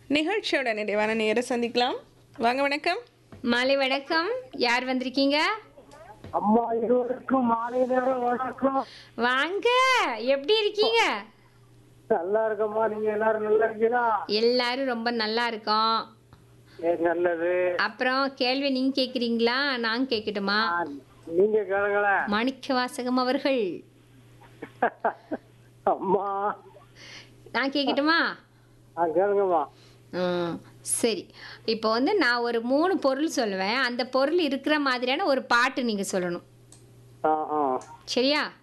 நிகழ்ச்சியோட நிறைவான நேர சந்திக்கலாம் வாங்க வணக்கம் மாலை வணக்கம் யார் வந்திருக்கீங்க அம்மா இருவருக்கும் மாலை நேரம் வணக்கம் வாங்க எப்படி இருக்கீங்க நல்லா இருக்கம்மா நீங்க எல்லாரும் நல்லா இருக்கீங்களா எல்லாரும் ரொம்ப நல்லா இருக்கோம் சரி, நல்லது அப்புறம் கேள்வி நீங்க கேக்குறீங்களா நான் கேட்கட்டுமா ஆ, நீங்க கேளுங்களேன் மாணிக்க வாசகம் அவர்கள் அம்மா நான் கேட்கட்டுமா ஆ கேளுங்கம்மா ம், சரி இப்போ வந்து நான் ஒரு மூணு பொருள் சொல்லுவேன் அந்த பொருள் இருக்கிற மாதிரியான ஒரு பாட்டு நீங்க சொல்லணும் ஆ ஆ சரியா